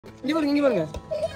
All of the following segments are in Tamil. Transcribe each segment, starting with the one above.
இங்க பாருங்க இங்க பாருங்க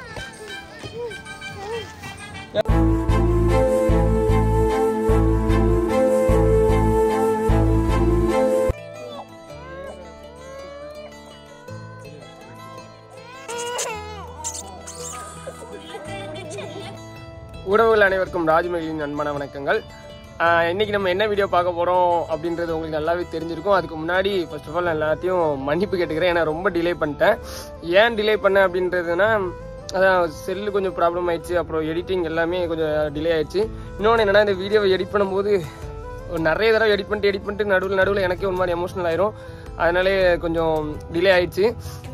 உறவுகள் அனைவருக்கும் ராஜ்மகிழின் அன்பான வணக்கங்கள் ஆஹ் இன்னைக்கு நம்ம என்ன வீடியோ பார்க்க போறோம் அப்படின்றது உங்களுக்கு நல்லாவே தெரிஞ்சிருக்கும் அதுக்கு முன்னாடி ஃபர்ஸ்ட் ஆஃப் ஆல் நான் எல்லாத்தையும் மன்னிப்பு கேட்டுக்கிறேன் ஏன்னா ரொம்ப டிலே பண்ணிட்டேன் ஏன் டிலே பண்ணேன் அப்படின்றதுனா அதான் செல்லு கொஞ்சம் ப்ராப்ளம் ஆயிடுச்சு அப்புறம் எடிட்டிங் எல்லாமே கொஞ்சம் டிலே ஆயிடுச்சு இன்னொன்று என்னன்னா இந்த வீடியோவை எடிட் பண்ணும்போது ஒரு நிறைய தடவை எடிட் பண்ணிட்டு எடிட் பண்ணிட்டு நடுவில் நடுவில் எனக்கே ஒரு மாதிரி எமோஷனல் ஆயிரும் அதனாலே கொஞ்சம் டிலே ஆயிடுச்சு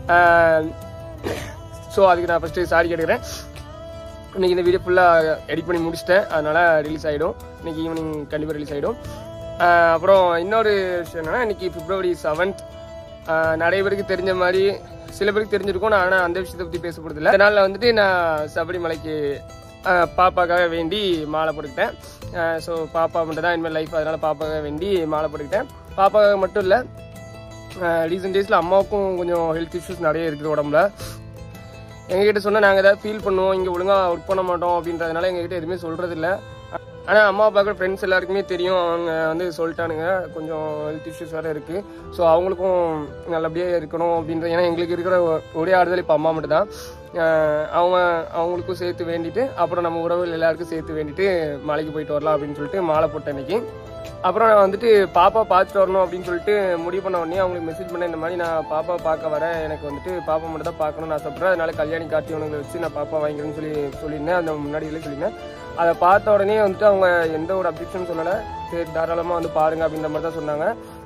ஸோ அதுக்கு நான் ஃபஸ்ட்டு சாரி கேட்டுக்கிறேன் இன்னைக்கு இந்த வீடியோ ஃபுல்லாக எடிட் பண்ணி முடிச்சிட்டேன் அதனால ரிலீஸ் ஆகிடும் இன்னைக்கு ஈவினிங் கண்டிப்பாக ரிலீஸ் ஆகிடும் அப்புறம் இன்னொரு விஷயம் என்னன்னா இன்னைக்கு பிப்ரவரி செவன்த் நிறைய பேருக்கு தெரிஞ்ச மாதிரி சில பேருக்கு தெரிஞ்சிருக்கும் நான் ஆனால் அந்த விஷயத்தை பற்றி பேச போகிறதில்ல அதனால வந்துட்டு நான் சபரிமலைக்கு ஆஹ், பாப்பாக்காக வேண்டி மாலை போட்டுக்கிட்டேன் ஸோ பாப்பா மட்டும் தான் இனிமேல் லைஃப் அதனால பாப்பாக்காக வேண்டி மாலை போட்டுக்கிட்டேன் பாப்பாக்காக மட்டும் இல்லை ரீசெண்ட் டேஸில் அம்மாவுக்கும் கொஞ்சம் ஹெல்த் இஷ்யூஸ் நிறைய இருக்குது உடம்புல எங்ககிட்ட சொன்னால் நாங்கள் ஏதாவது ஃபீல் பண்ணுவோம் இங்கே ஒழுங்காக ஒர்க் பண்ண மாட்டோம் அப்படின்றதுனால எங்ககிட்ட எதுவுமே சொல்கிறது இல்லை ஆனால் அம்மா அப்பாவுக்கு ஃப்ரெண்ட்ஸ் எல்லாருக்குமே தெரியும் அவங்க வந்து சொல்லிட்டானுங்க கொஞ்சம் ஹெல்த் இஷ்யூஸ் வேறு இருக்குது ஸோ அவங்களுக்கும் நல்லபடியாக இருக்கணும் அப்படின்ற ஏன்னா எங்களுக்கு இருக்கிற ஒ- ஒரே ஆறுதல் இப்போ அம்மா மட்டும் தான் அவங்க அவங்களுக்கும் சேர்த்து வேண்டிட்டு அப்புறம் நம்ம உறவுகள் எல்லாருக்கும் சேர்த்து வேண்டிட்டு மலைக்கு போயிட்டு வரலாம் அப்படின்னு சொல்லிட்டு மாலை போட்டேன் இன்னைக்கு அப்புறம் நான் வந்துட்டு பாப்பா பார்த்துட்டு வரணும் அப்படின்னு சொல்லிட்டு முடிவு பண்ண உடனே அவங்களுக்கு மெசேஜ் பண்ணேன் இந்த மாதிரி நான் பாப்பா பார்க்க வரேன் எனக்கு வந்துட்டு பாப்பா மட்டும் தான் பார்க்கணும்னு ஆசைப்படுறேன் அதனால கல்யாணி கார்த்திகவனங்களை வச்சு நான் பாப்பா வாங்கிக்கிறேன்னு சொல்லி சொல்லியிருந்தேன் அந்த முன்னாடியிலே சொல்லியிருந்தேன் அதை பார்த்த உடனே வந்துட்டு அவங்க எந்த ஒரு அப்ஜெக்ஷன் சொல்லலை சரி தாராளமாக வந்து பாருங்க அப்படின்ற மாதிரி தான் சொன்னாங்க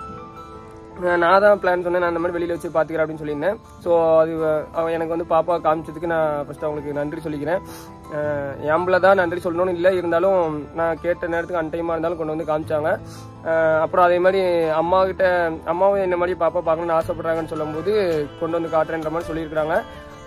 நான் நான் தான் பிளான் சொன்னேன் நான் அந்த மாதிரி வெளியில் வச்சு பார்த்துக்கிறேன் அப்படின்னு சொல்லியிருந்தேன் ஸோ அது அஹ், அவன் எனக்கு வந்து பாப்பா காமிச்சதுக்கு நான் ஃபஸ்ட்டு அவங்களுக்கு நன்றி சொல்லிக்கிறேன் அஹ், எம்பளை தான் நன்றி சொல்லணும்னு இல்லை இருந்தாலும் நான் கேட்ட நேரத்துக்கு அன்டைமாக இருந்தாலும் கொண்டு வந்து காமிச்சாங்க அஹ், அப்புறம் அதே மாதிரி அம்மா கிட்ட அம்மாவும் என்ன மாதிரி பாப்பா பார்க்கணும்னு ஆசைப்படுறாங்கன்னு சொல்லும்போது கொண்டு வந்து காட்டுறேன்ற மாதிரி சொல்லியிருக்கிறாங்க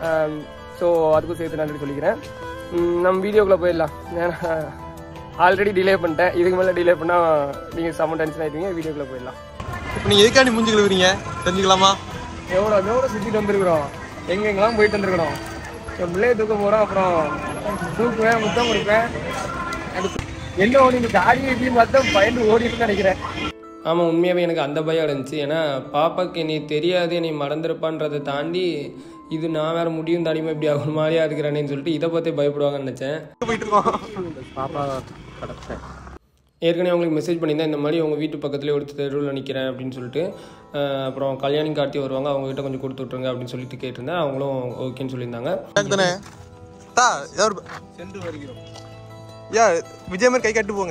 ஸோ அதுக்கும் சேர்த்து நன்றி சொல்லிக்கிறேன் உம், நம்ம வீடியோக்குள்ளே போயிடலாம் ஏன்னா ஆல்ரெடி டிலே பண்ணிட்டேன் இதுக்கு மேலே டிலே பண்ணால் நீங்கள் செம்ம டென்ஷன் ஆகிட்டீங்க வீடியோக்குள்ளே போயிடலாம் இப்போ நீங்க எதுக்காண்டி மூஞ்சி கழுவுறீங்க தெரிஞ்சுக்கலாமா எவ்வளோ எவ்வளோ சுற்றிட்டு வந்திருக்கிறோம் எங்கெங்கெல்லாம் போயிட்டு வந்திருக்கிறோம் என் பிள்ளைய தூக்க போகிறோம் அப்புறம் தூக்குவேன் முத்தம் கொடுப்பேன் எனக்கு என்ன ஓடி இந்த தாடி இப்படின்னு பார்த்தா பயந்து ஓடிட்டு நினைக்கிறேன் ஆமாம் உண்மையாகவே எனக்கு அந்த பயம் இருந்துச்சு ஏன்னா பாப்பாக்கு நீ தெரியாது நீ மறந்துருப்பான்றதை தாண்டி இது நான் வேற முடியும் தாண்டிமா இப்படி ஆகும் மாதிரியா இருக்கிறேன்னு சொல்லிட்டு இதை பார்த்தே பயப்படுவாங்கன்னு நினச்சேன் போயிட்டு இருக்கோம் பாப்பா கடத்தேன் ஏற்கனவே அவங்களுக்கு மெசேஜ் பண்ணியிருந்தேன் இந்த மாதிரி உங்கள் வீட்டு பக்கத்துலேயே ஒரு தெருவில் நிற்கிறேன் அப்படின்னு சொல்லிட்டு அஹ் அப்புறம் கல்யாணி கார்த்தி வருவாங்க அவங்க கிட்ட கொஞ்சம் கொடுத்து விட்ருங்க அப்படின்னு சொல்லிட்டு கேட்டிருந்தேன் அவங்களும் ஓகேன்னு சொல்லியிருந்தாங்க எனக்கு தானே தா ஏதாவது சென்று வருகிறோம் யா விஜய் மாதிரி கை கட்டு போங்க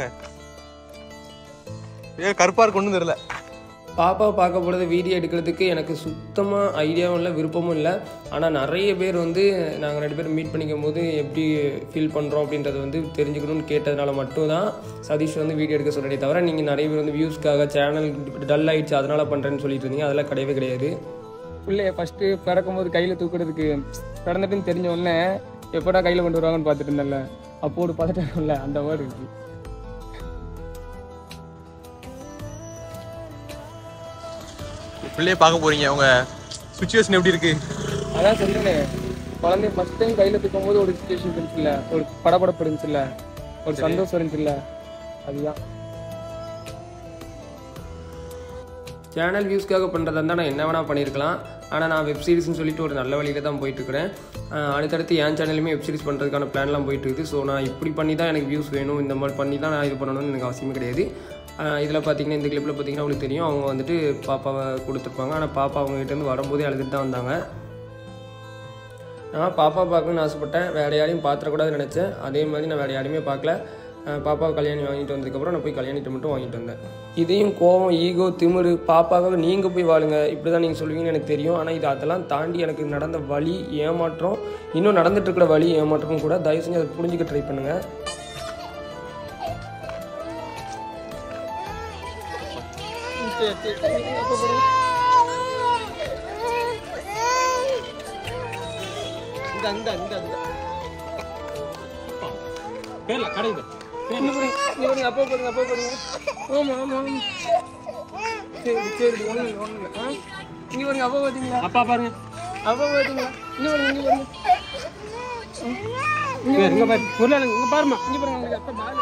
ஏ கருப்பா இருக்குன்னு தெரியல பாப்பாவை பார்க்க போகிறது வீடியோ எடுக்கிறதுக்கு எனக்கு சுத்தமாக ஐடியாவும் இல்லை விருப்பமும் இல்லை ஆனால் நிறைய பேர் வந்து நாங்கள் ரெண்டு பேரும் மீட் பண்ணிக்கும் போது எப்படி ஃபீல் பண்ணுறோம் அப்படின்றத வந்து தெரிஞ்சுக்கணும்னு கேட்டதுனால மட்டும்தான் சதீஷ் வந்து வீடியோ எடுக்க சொல்கிறதே தவிர நீங்கள் நிறைய பேர் வந்து வியூஸ்க்காக சேனல் டல் ஆயிடுச்சு அதனால் பண்ணுறேன்னு சொல்லிட்டு இருந்தீங்க அதெல்லாம் கிடையவே கிடையாது பிள்ளைய ஃபஸ்ட்டு பிறக்கும்போது கையில் தூக்குறதுக்கு பிறந்துட்டுன்னு தெரிஞ்ச உடனே எப்படா கையில் கொண்டு வருவாங்கன்னு பார்த்துட்டு இருந்தேன்ல அப்போ ஒரு பதட்டம் இல்லை அந்த வேர்டு இருக்குது பிள்ளைய பார்க்க போறீங்க உங்க சுச்சுவேஷன் எப்படி இருக்கு அதான் சொல்றேன் குழந்தைய ஃபர்ஸ்ட் டைம் கையில தூக்கும் போது ஒரு சுச்சுவேஷன் இருந்துச்சுல்ல ஒரு படபடப்பு இருந்துச்சுல்ல ஒரு சந்தோஷம் இருந்துச்சுல்ல அதுதான் சேனல் வியூஸ்க்காக பண்ணுறதா இருந்தால் நான் என்ன வேணால் பண்ணியிருக்கலாம் ஆனால் நான் வெப் சீரிஸ்னு சொல்லிட்டு ஒரு நல்ல வழியில தான் போயிட்டுருக்கிறேன் அடுத்தடுத்து என் சேனலுமே வெப் சீரிஸ் பண்ணுறதுக்கான பிளான்லாம் போயிட்டு இருக்குது ஸோ நான் இப்படி பண்ணி தான் எனக்கு வியூஸ் வேணும் இந்த மாதிரி பண்ணி தான் நான் இது பண்ணணும்னு எனக்கு அவசியமே கிடையாது இதில் பார்த்தீங்கன்னா இந்த கிளிப்பில் பார்த்தீங்கன்னா உங்களுக்கு தெரியும் அவங்க வந்துட்டு பாப்பாவை கொடுத்துருப்பாங்க ஆனால் பாப்பா அவங்க கிட்டேருந்து வரும்போதே அழுதுட்டு தான் வந்தாங்க நான் பாப்பா பார்க்கணும்னு ஆசைப்பட்டேன் வேறு யாரையும் பார்த்துடக்கூடாதுன்னு நினச்சேன் அதே மாதிரி நான் வேறு யாரையுமே பார்க்கல அஹ் பாப்பாவை கல்யாணி வாங்கிட்டு வந்ததுக்கப்புறம் நான் போய் கல்யாணிட்ட மட்டும் வாங்கிட்டு வந்தேன் இதையும் கோவம் ஈகோ திமிரு பாப்பாவை நீங்கள் போய் வாழுங்க இப்படி தான் நீங்கள் சொல்லுவீங்கன்னு எனக்கு தெரியும் ஆனால் இது அதெல்லாம் தாண்டி எனக்கு நடந்த வழி ஏமாற்றம் இன்னும் நடந்துட்டு இருக்கிற வழி ஏமாற்றமும் கூட தயவு செஞ்சு அதை புரிஞ்சுக்க ட்ரை பண்ணுங்கள் இந்த இந்த இந்த இந்த பேர்ல கடையில் அப்போ பாருங்க அப்போ பாருங்க ஆமா ஆமா ஆமா. சரி சரி ஒண்ணு இல்லை ஒண்ணு இல்லை ஆ? இங்க பாருங்க அப்பா பாத்தீங்களா அப்பா பாருங்க அப்பா போயிட்டீங்களா இங்கே பாருங்க இங்கே பாருங்க இங்க பாரு, இங்க பாரு பொருளாளங்க இங்க பாருமா இங்கே பாருங்க உங்களுக்கு அப்பா பால்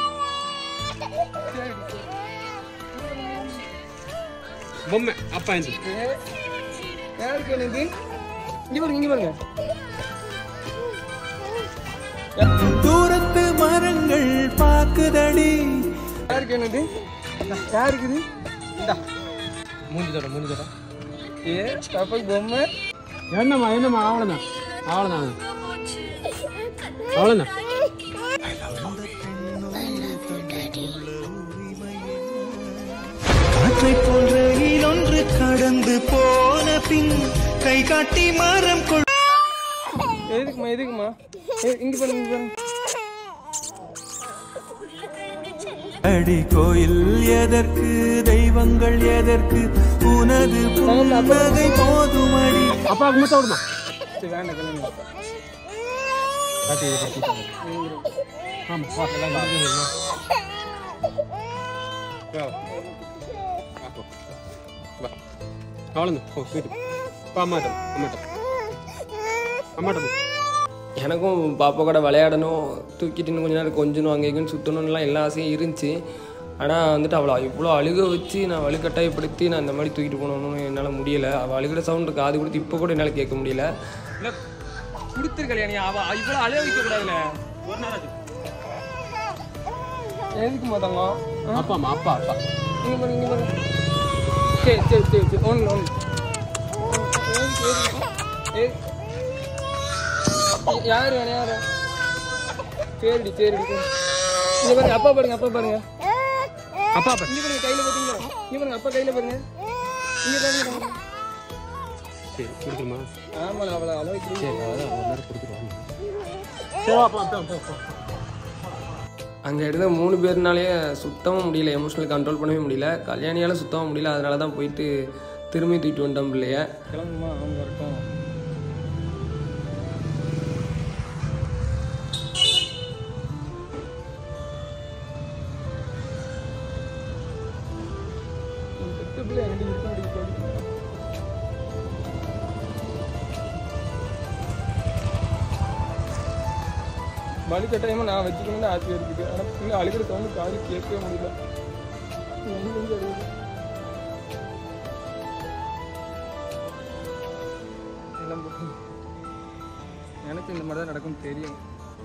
பொம்மை அப்பா இந்த யாருக்கு எனக்கு இங்கே பாருங்க இங்கே பாருங்க தூரத்து மரங்கள் பாக்குதடி யாருக்கு என்னது யாருக்கு இது மூஞ்சி தோட மூஞ்சி தோட ஏ பாப்பாக்கு பொம்மை என்னம்மா என்னம்மா அவ்வளோதான் அவ்வளோதான் அவ்வளோதான் காற்றை போன்ற ஒன்று கடந்து போன பின் கை காட்டி மரம் கொள் எதுக்குமா எதுக்குமா ஏ, இங்க பாருங்க இங்க பாருங்க அடி கோயில் எதற்கு தெய்வங்கள் எதற்கு உனது புன்னகை போதுமடி அப்பாவுக்கு மூத்த விடுமா சரி வேண்டாம் கிளம்புங்க. காட்டி இதை காட்டி ஆமாம் வா எல்லாம் அவ்வளோதான் ஓ வீட்டு அப்பா அம்மாட்ட அம்மாட்ட அம்மாட்ட போ எனக்கும் பாப்பா கூட விளையாடணும் தூக்கிட்டு இன்னும் கொஞ்ச நேரம் கொஞ்சணும் அங்கே இங்கேன்னு சுற்றணும்லாம் எல்லா ஆசையும் இருந்துச்சு ஆனால் வந்துட்டு அவளை இவ்வளோ அழுக வச்சு நான் வலுக்கட்டாயப்படுத்தி நான் இந்த மாதிரி தூக்கிட்டு போகணும்னு என்னால் முடியலை அவள் அழுகிற சவுண்டு காது கொடுத்து இப்போ கூட என்னால் கேட்க முடியல இல்லை கொடுத்துரு கல்யாணி அவள் இவ்வளோ அழுக வைக்கக்கூடாதுல்ல எதுக்கு மாதாங்க அப்பா அம்மா அப்பா அப்பா இங்கே பாருங்க இங்கே பாருங்க சரி சரி சரி சரி ஒன்று ஒன்று யார் வேணும் யார் சரிடி சரிடி இங்கே பாருங்க அப்பா பாருங்க அப்பா பாருங்க அப்பா அப்பா இங்கே பாருங்க கையில் பார்த்தீங்களா இங்கே பாருங்க அப்பா கையில் பாருங்க இங்கே பாருங்க சரி கொடுக்குறமா ஆமாம் அவளை அளவுக்கு சரி அதான் ஒரு நேரம் கொடுத்துருவாங்க சரி அப்பா அப்பா அப்பா அப்பா அங்கே இருந்த மூணு பேர்னாலே சுத்தமாக முடியல எமோஷனல் கண்ட்ரோல் பண்ணவே முடியல கல்யாணியால் சுத்தமாக முடியல அதனால தான் போயிட்டு திரும்பி தூக்கிட்டு வந்துட்டோம் பிள்ளைய கிளம்புமா அவங்க வரட்டும் வலி கட்டாயமாக நான் வச்சுக்கணும்னு ஆசையாக இருக்குது ஆனால் பிள்ளை அழுகிற சவுண்டு காது கேட்கவே முடியல நெஞ்சு நெஞ்சு அழுகுது. எல்லாம் போட்டு எனக்கு இந்த மாதிரி தான் நடக்கும் தெரியும்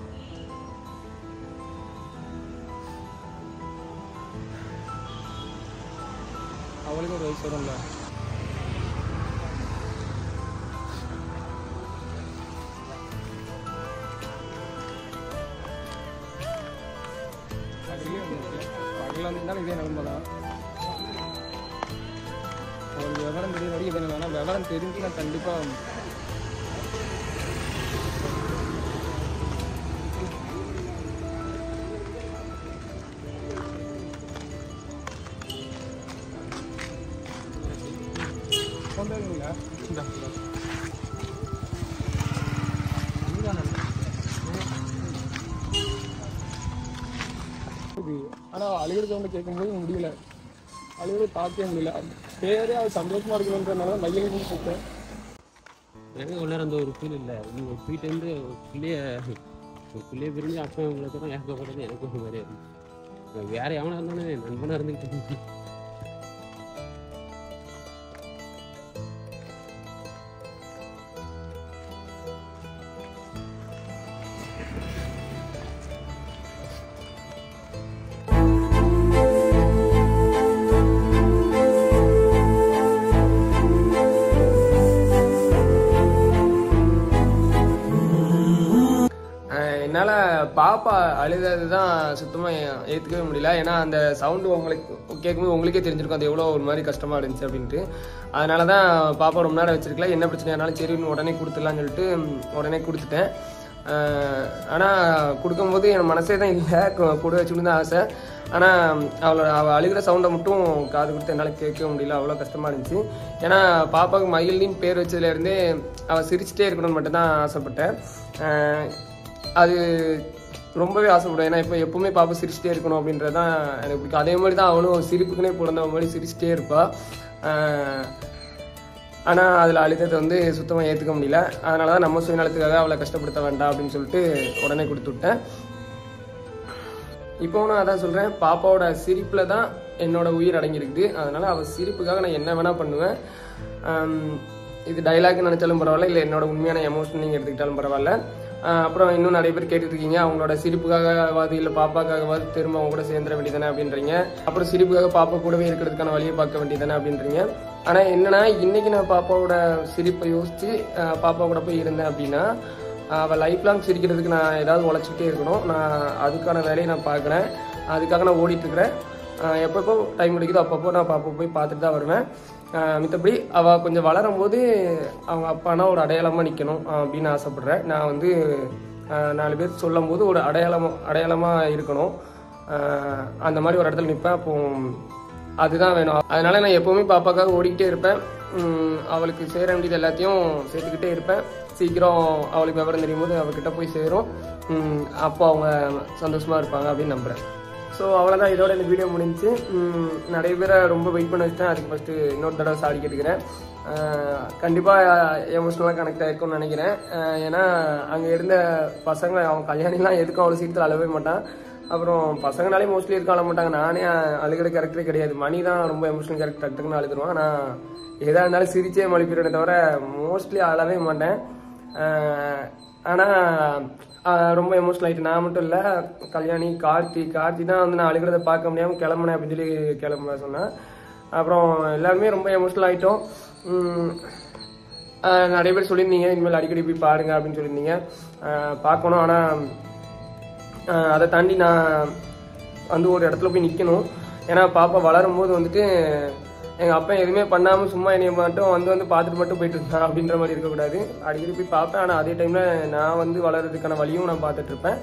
அவளுக்கு ஒரு வயசு வரும்ல பகலே வந்துருக்கு பகலில் வந்திருந்தாலும் இதே நிலமை தான் ஒரு விவரம் தெரிய வரைக்கும் இதே நிலமை விவரம் தெரிஞ்சு நான் கண்டிப்பாக கொண்டு வருவீங்களா இந்தா. இது ஆனால் அழுகிற சவுண்டு கேட்கும்போது முடியல அழுகிற பார்க்கவே முடியல பேரே அவள் சந்தோஷமா இருக்கணுன்றதுனால தான் மையம் கூப்பிட்டேன் எனக்கு ஒரு நேரம் அந்த ஒரு ஃபீல் இல்லை நீங்கள் போயிட்டு ஒரு பிள்ளைய ஒரு பிள்ளைய பிரிஞ்சு அப்பா உங்களை கூட ஏற்படுறது எனக்கு ஒரு மாதிரி இருக்கு வேற எவனா இருந்தானே நண்பனாக இருந்துக்கிட்டு என்னால் பாப்பா அழுதது தான் சுத்தமாக ஏற்றுக்கவே முடியல ஏன்னா அந்த சவுண்டு உங்களுக்கு கேட்கும்போது உங்களுக்கே தெரிஞ்சிருக்கும் அது எவ்வளோ ஒரு மாதிரி கஷ்டமாக இருந்துச்சு அப்படின்ட்டு அதனால தான் பாப்பா ரொம்ப நேரம் வச்சிருக்கல என்ன பிரச்சனையானாலும் சரின்னு உடனே கொடுத்துடலான்னு சொல்லிட்டு ம், உடனே கொடுத்துட்டேன் ஆனால் கொடுக்கும்போது என் மனசே தான் இல்லை கு- கூட வச்சுக்கணும் தான் ஆசை ஆனால் அவளோட அவள் அழுகிற சவுண்டை மட்டும் காது கொடுத்து என்னால் கேட்கவே முடியல அவ்வளோ கஷ்டமாக இருந்துச்சு ஏன்னா பாப்பாவுக்கு மயில்னு பேர் வச்சதுலேருந்தே அவள் சிரிச்சிட்டே இருக்கணும்னு மட்டும்தான் ஆசைப்பட்டேன் ஆஹ் அது ரொம்பவே ஆசைப்படுவேன் ஏன்னா இப்போ எப்பவுமே பாப்பா சிரிச்சிட்டே இருக்கணும் அப்படின்றது தான் எனக்கு பிடிக்கும் அதே மாதிரி தான் அவனும் சிரிப்புக்குனே பிறந்தவ மாதிரி சிரிச்சிட்டே இருப்பாள் ஆனால் அதில் அழுத்தத்தை வந்து சுத்தமாக ஏற்றுக்க முடியல அதனால தான் நம்ம சுயநலத்துக்காக அவளை கஷ்டப்படுத்த வேண்டாம் அப்படின்னு சொல்லிட்டு உடனே கொடுத்து விட்டேன் இப்போ நான் அதான் சொல்கிறேன் பாப்பாவோட சிரிப்பில் தான் என்னோட உயிர் அடங்கியிருக்குது அதனால் அவள் சிரிப்புக்காக நான் என்ன வேணால் பண்ணுவேன் ஆம், இது டைலாக் நினச்சாலும் பரவாயில்ல இல்லை என்னோட உண்மையான எமோஷன் நீங்கள் எடுத்துக்கிட்டாலும் பரவாயில்ல ஆஹ் அப்புறம் இன்னும் நிறைய பேர் கேட்டுட்டு இருக்கீங்க அவங்களோட சிரிப்புக்காகவாது இல்லை பாப்பாக்காகவாது திரும்ப அவங்க கூட சேர்ந்துட வேண்டியதானே அப்படின்றீங்க அப்புறம் சிரிப்புக்காக பாப்பா கூடவே இருக்கிறதுக்கான வழியை பார்க்க வேண்டியதானே அப்படின்றீங்க ஆனால் என்னன்னா இன்னைக்கு நான் பாப்பாவோட சிரிப்பை யோசிச்சு ஆஹ் பாப்பா கூட போய் இருந்தேன் அப்படின்னா அவள் லைஃப் லாங் சிரிக்கிறதுக்கு நான் ஏதாவது உழைச்சிக்கிட்டே இருக்கணும் நான் அதுக்கான வேலையை நான் பார்க்குறேன் அதுக்காக நான் ஓடிட்டு இருக்கிறேன் ஆஹ் எப்பப்போ டைம் கிடைக்குதோ அப்பப்போ நான் பாப்பா போய் பார்த்துட்டு தான் வருவேன் ஆஹ் மித்தபடி அவள் கொஞ்சம் வளரும் போது அவங்க அப்பானா ஒரு அடையாளமாக நிற்கணும் அப்படின்னு ஆசைப்பட்றேன் நான் வந்து ஆஹ் நாலு பேர் சொல்லும் போது ஒரு அடையாளம் அடையாளமாக இருக்கணும் ஆஹ் அந்த மாதிரி ஒரு இடத்துல நிற்பேன் அப்போ அதுதான் வேணும் அதனால நான் எப்பவுமே பாப்பாக்காக ஓடிக்கிட்டே இருப்பேன் உம் அவளுக்கு சேர வேண்டியது எல்லாத்தையும் சேர்த்துக்கிட்டே இருப்பேன் சீக்கிரம் அவளுக்கு விவரம் தெரியும் போது அவகிட்ட போய் சேரும் உம் அப்போ அவங்க சந்தோஷமா இருப்பாங்க அப்படின்னு நம்புறேன் ஸோ அவ்வளோதான் இதோட இந்த வீடியோ முடிஞ்சுச்சு உம் நிறைய பேரை ரொம்ப வெயிட் பண்ண வச்சுட்டேன் அதுக்கு ஃபஸ்ட்டு இன்னொரு தடவை சாரி கேட்டுக்கிறேன் கண்டிப்பாக எமோஷ்னலாக கனெக்ட் ஆகிருக்கும்னு நினைக்கிறேன் ஆஹ் ஏன்னா அங்கே இருந்த பசங்க அவன் கல்யாணிலாம் எதுக்கும் அவ்வளோ சீக்கிரத்தில் அழவே மாட்டான் அப்புறம் பசங்கனாலே மோஸ்ட்லி இருக்க அழ மாட்டாங்க நானே அழுகிற கேரக்டரே கிடையாது மணி தான் ரொம்ப எமோஷனல் கேரக்டர் டக்குன்னு அழுதுருவான் ஆனால் எதாக இருந்தாலும் சிரிச்சே மொழிப்பிடுறேன் தவிர மோஸ்ட்லி அழவே மாட்டேன் ஆஹ் ஆனா ஆஹ் ரொம்ப எமோஷனல் ஆயிட்டு நான் மட்டும் இல்ல கல்யாணி கார்த்தி கார்த்தி தான் வந்து நான் அழுகிறத பார்க்க முடியாம கிளம்புனேன் அப்படின்னு சொல்லி கிளம்ப சொன்னேன் அப்புறம் எல்லாருமே ரொம்ப எமோஷனல் ஆயிட்டோம் உம் ஆஹ் நிறைய பேர் சொல்லியிருந்தீங்க இனிமேல் அடிக்கடி போய் பாருங்க அப்படின்னு சொல்லியிருந்தீங்க ஆஹ் பார்க்கணும் ஆனா ஆஹ் அதை தாண்டி நான் வந்து ஒரு இடத்துல போய் நிற்கணும் ஏன்னா பாப்பா வளரும் போது வந்துட்டு எங்கள் அப்பா எதுவுமே பண்ணாமல் சும்மா என்னைய மட்டும் வந்து வந்து பார்த்துட்டு மட்டும் போயிட்டு இருந்தான் அப்படின்ற மாதிரி இருக்கக்கூடாது அடிக்கடி போய் பார்ப்பேன் ஆனால் அதே டைமில் நான் வந்து வளர்றதுக்கான வழியும் நான் பார்த்துட்டு இருப்பேன்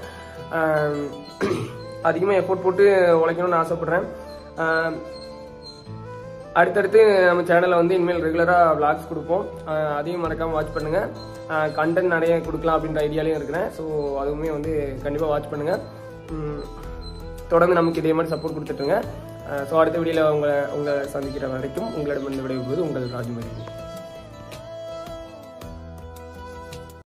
அதிகமாக எஃபோர்ட் போட்டு உழைக்கணும்னு ஆசைப்பட்றேன் ஆஹ் அடுத்தடுத்து நம்ம சேனலில் வந்து இனிமேல் ரெகுலராக vlogs கொடுப்போம் ஆஹ் அதையும் மறக்காமல் வாட்ச் பண்ணுங்கள் கண்டென்ட் நிறைய கொடுக்கலாம் அப்படின்ற ஐடியாலையும் இருக்கிறேன் ஸோ அதுவுமே வந்து கண்டிப்பாக வாட்ச் பண்ணுங்கள் தொடர்ந்து நமக்கு இதே மாதிரி சப்போர்ட் கொடுத்துட்டுருங்க ஸோ அடுத்த வீடியோவில் உங்களை உங்களை சந்திக்கிற வரைக்கும் உங்களிடமிருந்து விடைபெறுவது உங்கள் ராஜ்மதி